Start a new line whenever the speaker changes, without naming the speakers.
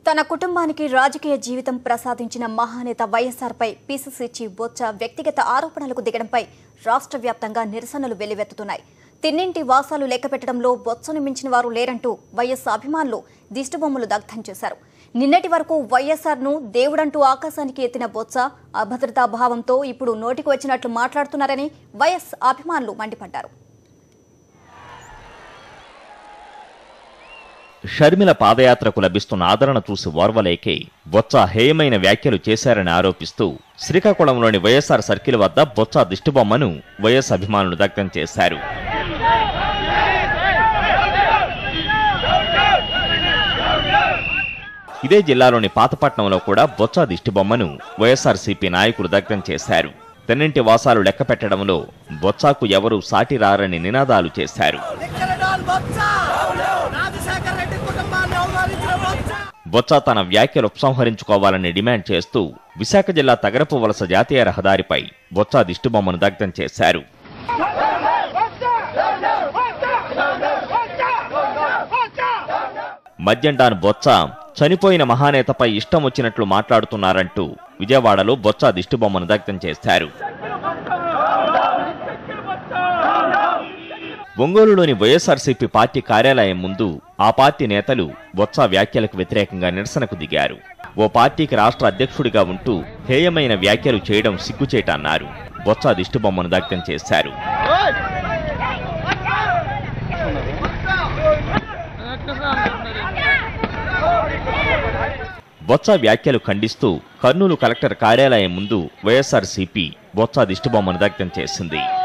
తన కుటుంబానికి రాజకీయ జీవితం ప్రసాదించిన మహానేత వైఎస్ఆర్పై పీసీసీ చీఫ్ బొత్స వ్యక్తిగత ఆరోపణలకు దిగడంపై రాష్ట్ర వ్యాప్తంగా నిరసనలు వెల్లువెత్తుతున్నాయి తిన్నింటి వాసాలు లెక్కపెట్టడంలో బొత్సను మించిన వారు లేరంటూ వైఎస్ అభిమానులు దిష్టిబొమ్మలు దగ్ధం చేశారు నిన్నటి వరకు వైఎస్ఆర్ను దేవుడంటూ ఆకాశానికి ఎత్తిన బొత్స అభద్రతా భావంతో ఇప్పుడు నోటికి వచ్చినట్లు మాట్లాడుతున్నారని వైఎస్ అభిమానులు మండిపడ్డారు
షర్మిల పాదయాత్రకు లభిస్తున్న ఆదరణ చూసి ఓర్వలేకే బొత్స హేయమైన వ్యాఖ్యలు చేశారని ఆరోపిస్తూ శ్రీకాకుళంలోని వైఎస్ఆర్ సర్కిల్ వద్ద బొత్స దిష్టిబొమ్మను వైఎస్ అభిమానులు దగ్ధం చేశారు ఇదే జిల్లాలోని పాతపట్నంలో కూడా బొత్స దిష్టిబొమ్మను వైఎస్ఆర్సీపీ నాయకులు దగ్ధం చేశారు తెన్నింటి వాసాలు లెక్క పెట్టడంలో బొత్సాకు ఎవరూ సాటి రారని నినాదాలు చేశారు
లిక్కరడాల్ బొత్స రాజశేఖర రెడ్డి కుటుంబాన్ని అవమానించిన బొత్స
బొత్స తన వ్యాఖ్యలు ఉపసంహరించుకోవాలని డిమాండ్ చేస్తూ విశాఖ జిల్లా తగరపు వలస జాతీయ రహదారిపై బొత్స దిష్టిబొమ్మను దగ్ధం చేశారు మద్యంటాను బొత్స చనిపోయిన మహానేతపై ఇష్టం వచ్చినట్లు మాట్లాడుతున్నారంటూ విజయవాడలో బొత్స దిష్టిబొమ్మను దగ్ధం చేశారు ఒంగోలులోని వైఎస్ఆర్సీపీ పార్టీ కార్యాలయం ముందు ఆ పార్టీ నేతలు బొత్స వ్యాఖ్యలకు వ్యతిరేకంగా నిరసనకు దిగారు ఓ పార్టీకి రాష్ట్ర అధ్యక్షుడిగా ఉంటూ హేయమైన వ్యాఖ్యలు చేయడం సిగ్గుచేటన్నారు బొత్స దిష్టిబొమ్మను దగ్ధం చేశారు బొత్స వ్యాఖ్యలు ఖండిస్తూ కర్నూలు కలెక్టర్ కార్యాలయం ముందు వైఎస్ఆర్సీపీ బొత్స దిష్టిబొమ్మను దగ్ధం చేసింది